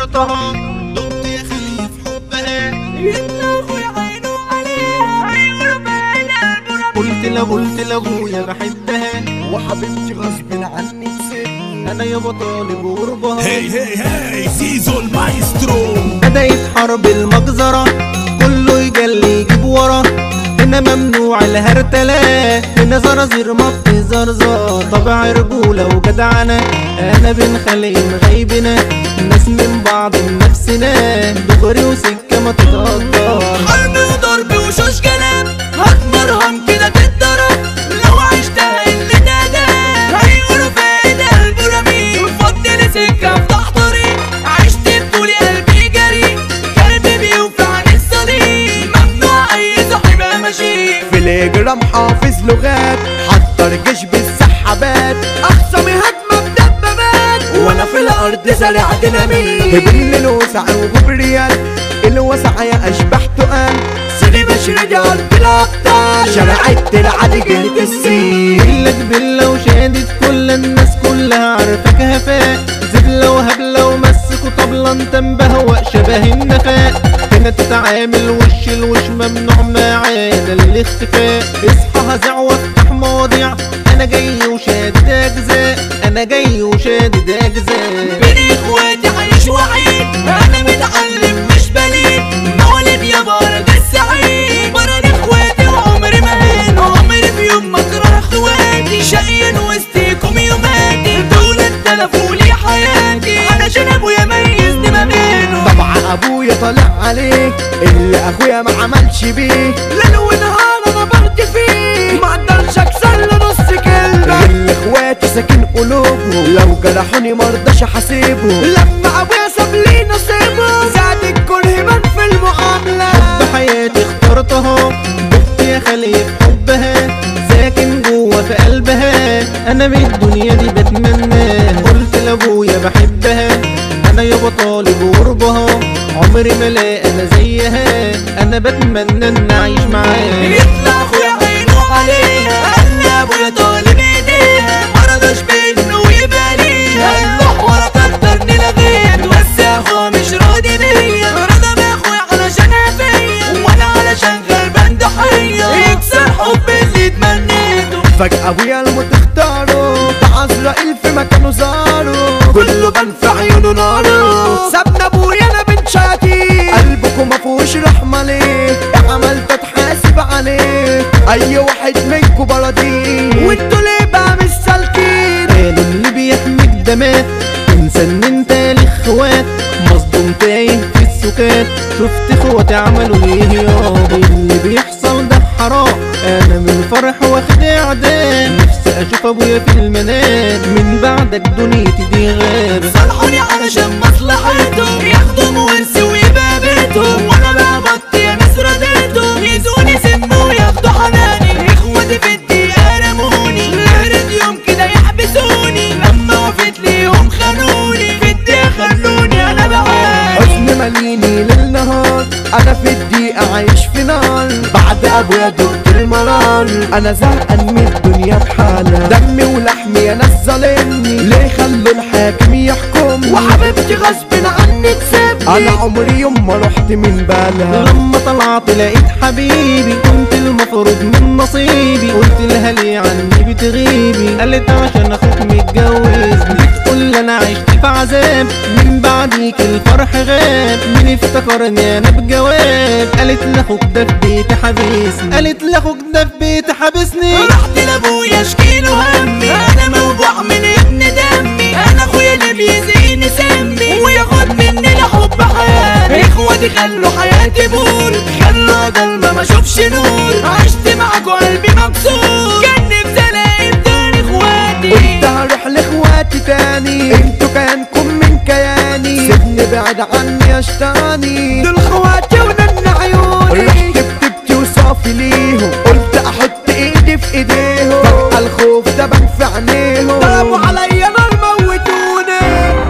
اخترتها دمت يا خليل في حبها يطلقوا يعينوا عليها هيقولوا بقى قلت لا قلت لابويا بحبها وحبيبتي غصب عني نسيت انا يابا طالب قربها هي هي هي زيزو المايسترو بدأت حرب المجزرة كله يجلي يجيب ورا هنا ممنوع الهرتلة هنا زرازير ما بتزرزر طبع رجولة وجدعنة أنا بن خلق مغيبنا ناس من بعض من نفسنا دغري وسكة ما تتقدر حرب وضرب وشوش كلام هتمرهم كده تتضرب لو عشتها اللي تقدر هيقولوا فايدة قلبه رميق فضل سكة افتح طريق عشت بطولي قلبي جري قلبي بيوفى عن الصليب ممنوع اي صاحب ماشي في الهجرة حافظ لغات حضر جيش بالسحابات اخصمي هجمة بدبابات وانا في الارض زارع ديناميت بالليل وسع وجبريال الوسع يا اشباح تقال سيدي بشر دي ارض الابطال شرعت العادي جهد السين إلا جبلة وشادت كل الناس كلها عارفك هفاء زبلة وهبلة ومسك وطبلة انت مبهوأ شبه النفاق هنا تتعامل وش الوش ممنوع ما عاد الاختفاء اصحى هزع وافتح مواضيع انا جاي وشادد اجزاء انا جاي وشادد اجزاء بين اخواتي عايش وحيد انا متعلم مش بليد مولد يا برد السعيد برد اخواتي وعمري ما هين عمري في يوم ما اكره اخواتي شقيان وسطيكم يوماتي دول اتلفوا لي حياتي علشان ابويا ميزني ما بينهم طبعا ابويا طالع عليك اللي اخويا ما عملش بيه ليل ونهار انا برد فيه ما اقدرش اكسر له نص كلمه اللي اخواتي ساكن قلوبهم لو جرحوني مرضاش احاسبهم لما ابويا ساب لي نصيبه زاد الكره بان في المعامله بحياتي اخترتها بنت يا خليل حبها ساكن جوه في قلبها انا من الدنيا دي بتمناها قلت لابويا بحبها انا يابا طالب قربها عمري ما الاقي انا زيها انا بتمنى ان اعيش معاها يطلع اخويا عينه عليها قال لي ابويا طالب ايديها مرضوش بانه يبقى ليها الله ورا قدرني لغيت بس اخويا مش راضي بيا رضا باخويا علشانها فيا وانا علشان غلبان ضحيه يكسر حب اللي تمنيته فجأة ابويا الموت اختاره عزرائيل في مكانه زاره كله بان في عيونه ناره سابنا ابويا انا بنت شياطين قلبكم ما فيهوش رحمة ليه عملت اتحاسب عليه اي واحد منكم بلدين وانتوا ليه بقى مش سالكين قالوا اللي بيحميك ده مات انسى ان انت الاخوات مصدوم تايه في السكات شفت اخواتي عملوا ايه يابا اللي بيحصل ده حرام انا من الفرح واخد اعدام نفسي اشوف ابويا في المنام من بعدك دنيتي دي غاب صالحوني علشان مصلحتهم ياخدوا ورثي ويبقى بيتهم وانا بقى بط يا ناس رديتهم يزوني سم وياخدوا حناني اخواتي في الدقيقة رموني هرد يوم كده يحبسوني لما وفيت ليهم خانوني في الدقيقة خلوني انا بعاني حزن ماليني ليل نهار انا في الدقيقة عايش في نار بعد ابويا دقت المرار انا زهقان من الدنيا بحالها دمي ولحمي يا ناس ظالمني ليه خلوا الحاكم يحكم وحبيبتي غصب عني تسيبني انا عمري يوم ما رحت من بالها لما طلعت لقيت حبيبي كنت المفروض من نصيبي قلت لها ليه عني بتغيبي قالت عشان اخوك متجوزني بتقول انا عشت في عذاب من بعديك الفرح غاب مين افتكرني انا بجواب قالت لاخوك ده في بيتي حبسني قالت لاخوك ده في بيتي حبسني رحت لابويا اشكيله همي انا موجوع من ابن دمي انا اخويا اللي بيزيني سمي وياخد مني لحب حياتي اخواتي خلوا حياتي بور خلوا ضلمة ما اشوفش نور عشت معاكوا قلبي مكسور كان نفسي الاقي بدون اخواتي قلت هروح لاخواتي تاني انتوا كيانكم من كياني سيبني بعد عني اشتاني دول اخواتي ونن عيوني رحت بتبكي وصافي ليهم قلت احط ايدي في ايديهم فجأة الخوف ده بان في عينيهم ضربوا عليا نار موتوني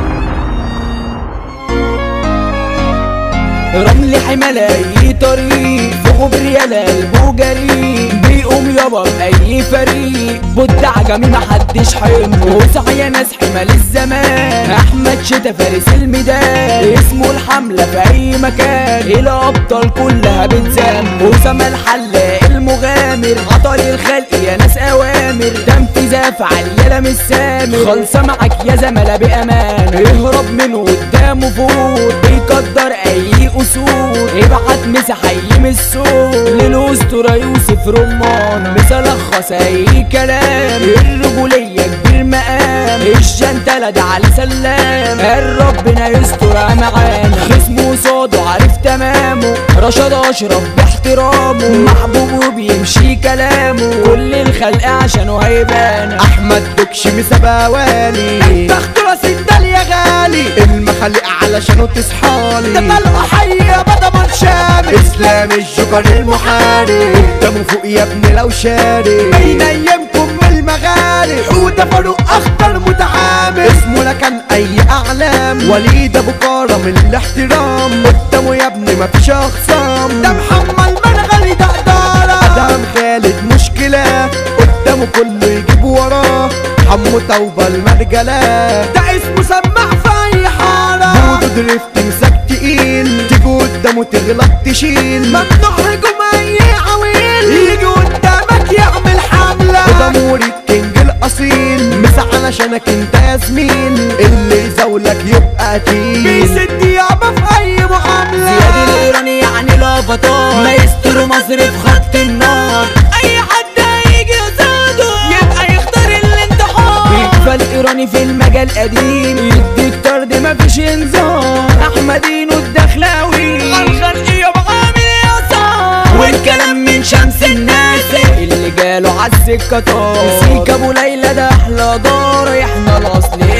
رمل حمل اي طريق في غبريال قلبه جريء بيقوم يابا باي فريق بود عجمي محدش حمله وسع يا ناس حمل الزمان احمد شتا فارس الميدان اسم حملة في اي مكان الابطال كلها بتزام وسام الحلاق المغامر عطل الخلق يا ناس اوامر ده انفذاف عاليلة مش سامر خالصة معاك يا زملاء بامان اهرب منه قدامه فوت بيقدر اي اسود ابعت مسح اي من السوق للاسطورة يوسف رمان ملخص اي كلام الرجولية كبير مقام الجنتلة ده على سلام قال ربنا يستر معانا خصمه صاده عارف تمامه رشاد اشرف باحترامه محبوب وبيمشي كلامه كل الخلق عشانه هيبان احمد دكش مسباوالي تاخد راس الدال يا غالي المحلق علشانه تصحالي ده طلقه حيه بضمن شامل اسلام الجوكر المحارب قدامه فوق يا ابني لو شاري بين ايامكم من المغارب حوده فاروق اخطر متعامل اسمه لا كان اي اعلام وليد ابو كرم الاحترام قدامه يا ابني مفيش اخصام ده محمد مرغلي ده اداره ادهم خالد مشكله قدامه كله يجيب وراه حمو توبه المرجله ده اسمه سماع في اي حاره بودو دريفت مسك تقيل تيجي قدامه تغلط تشيل ممنوع هجوم اي عويل يجي قدامك يعمل حمله وده موري الكينج الاصيل مسا علشانك انت يا زميل اللي يزولك يبقى تقيل بيسد يابا في اي معامله زياد الايراني يعني الافاتار مايسترو مصر في خط النار اي حد هيجي قصاده يبقى يختار الانتحار يكفى الايراني في المجال قديم يديك طرد مفيش انذار احمدينو الدخلاوي عالخلق يابا عامل يسار والكلام من شمس الناس اللي جاله عالسكة طار سيك ابو ليلى ده احلى دار احنا الاصل